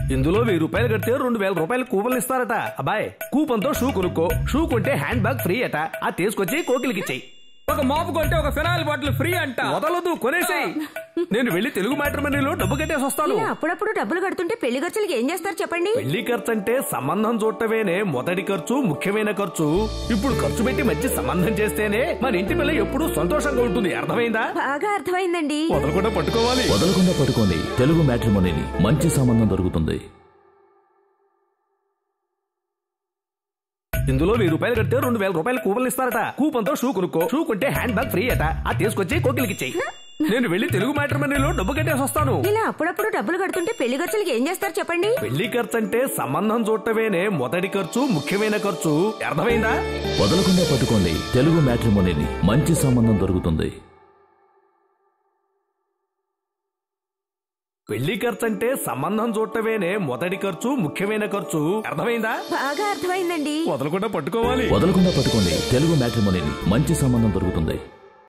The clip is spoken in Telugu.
ఇందులో వెయ్యి రూపాయలు కడితే రెండు వేల రూపాయలు కూపన్లు ఇస్తారట అబ్బాయ్ కూపన్ తో షూ కొనుక్కో షూ కొంటే హ్యాండ్ బ్యాగ్ ఫ్రీ అట ఆ తీసుకొచ్చి కోకిలికి ఇచ్చేయి ఒక మాపు కొంటే ఒక ఫినాయిల్ బాటిల్ ఫ్రీ అంట వదలదు కొనేసేయి నేను వెళ్ళి తెలుగు మ్యాట్రిమనీలో డబ్బు కట్టేసి వస్తాను ఇలా అప్పుడప్పుడు డబ్బులు కడుతుంటే పెళ్లి ఖర్చులకి ఏం చేస్తారు చెప్పండి పెళ్లి ఖర్చు అంటే సంబంధం చూడటమేనే మొదటి ఖర్చు ముఖ్యమైన ఖర్చు ఇప్పుడు ఖర్చు పెట్టి మంచి సంబంధం చేస్తేనే మన ఇంటి పిల్ల ఎప్పుడూ సంతోషంగా ఉంటుంది అర్థమైందా బాగా అర్థమైందండి వదలకుండా పట్టుకోవాలి వదలకుండా పట్టుకోండి తెలుగు మ్యాట్రిమోనీని మంచి సంబంధం దొరుకుతుంది ఇందులో వెయ్యి రూపాయలు కడితే రెండు వేల రూపాయలు కూపన్లు ఇస్తారట కూపన్ తో షూ కొనుక్కో షూ కొంటే హ్యాండ్ బ్యాగ్ ఫ్రీ అట ఆ తీసుకొచ్చి కోకిలికి ఇచ్చేయి నేను వెళ్ళి తెలుగు మ్యాట్రిమనీలో డబ్బు కట్టేసి వస్తాను ఇలా అప్పుడప్పుడు డబ్బులు కడుతుంటే పెళ్లి ఖర్చులకి ఏం చేస్తారు చెప్పండి పెళ్లి ఖర్చు అంటే సంబంధం చూడటమేనే మొదటి ఖర్చు ముఖ్యమైన ఖర్చు అర్థమైందా వదలకుండా పట్టుకోండి తెలుగు మ్యాట్రిమోనీని మంచి సంబంధం దొరుకుతుంది పెళ్లి ఖర్చు అంటే సంబంధం చూడటమేనే మొదటి ఖర్చు ముఖ్యమైన ఖర్చు అర్థమైందా బాగా అర్థమైందండి వదలకుండా పట్టుకోవాలి వదలకుండా పట్టుకోండి తెలుగు మ్యాట్రిమోనీని మంచి సంబంధం దొరుకుతుంది